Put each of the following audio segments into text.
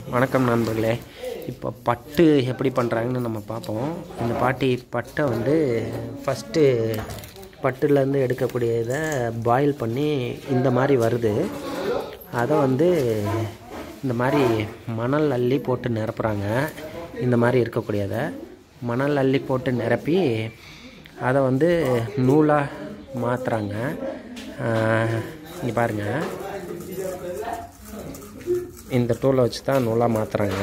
வணக்கம் நண்பர்களே இப்போ பட்டு எப்படி பண்ணுறாங்கன்னு நம்ம பார்ப்போம் இந்த பாட்டி பட்டை வந்து ஃபஸ்ட்டு பட்டுலேருந்து எடுக்கக்கூடிய இதை பாயில் பண்ணி இந்த மாதிரி வருது அதை வந்து இந்த மாதிரி மணல் அள்ளி போட்டு நிரப்புறாங்க இந்த மாதிரி இருக்கக்கூடியதை மணல் அள்ளி போட்டு நிரப்பி அதை வந்து நூலாக மாற்றுறாங்க இங்கே பாருங்கள் இந்த டூலை வச்சு தான் நூலாக மாற்றுறாங்க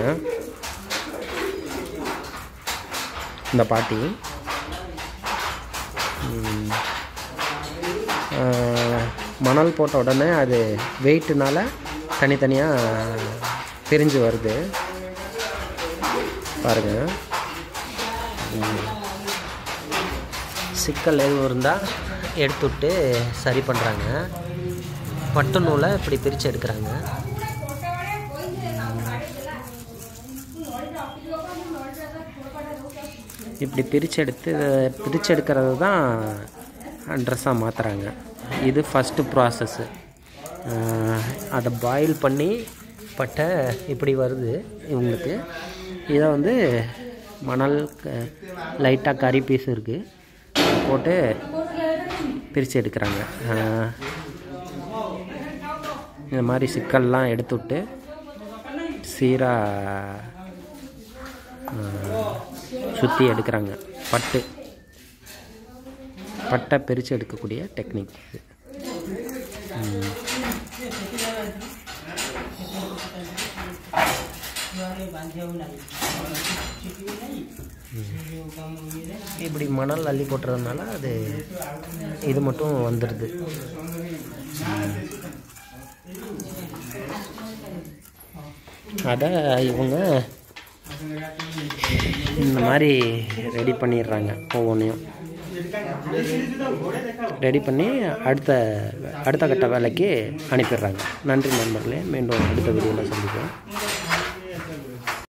இந்த பாட்டி ம், ஆ, மணல் போட்ட உடனே அது வெயிட்டுனால தனித்தனியாக பிரிஞ்சு வருது பாருங்க ம். சிக்கல் எதுவும் இருந்தால் எடுத்துவிட்டு சரி பண்ணுறாங்க பட்டு நூலை இப்படி பிரித்து எடுக்கிறாங்க இப்படி பிரித்து எடுத்து பிரித்து எடுக்கிறது தான் ட்ரெஸ்ஸாக மாற்றுறாங்க இது ஃபஸ்ட்டு ப்ராசஸ்ஸு அதை பாயில் பண்ணி பட்டை இப்படி வருது இவங்களுக்கு இதை வந்து மணல் லைட்டாக கறி பீஸ் இருக்குது போட்டு பிரித்து எடுக்கிறாங்க ஆஹ், இந்த மாதிரி சிக்கல்லாம் எடுத்துவிட்டு சீராக சுற்றி எடுக்கிறாங்க பட்டு பட்டை பிரித்து எடுக்கக்கூடிய டெக்னிக் இது ம். இப்படி மணல் அள்ளி போட்டுறதுனால அது இது மட்டும் வந்துடுது அதை இவங்க இந்த மாதிரி ரெடி பண்ணிடுறாங்க ஒவ்வொன்றையும் ரெடி பண்ணி அடுத்த அடுத்த கட்ட வேலைக்கு அனுப்பிடுறாங்க நன்றி நண்பர்களே மீண்டும் அடுத்த வீடியோவில் சந்திப்போம்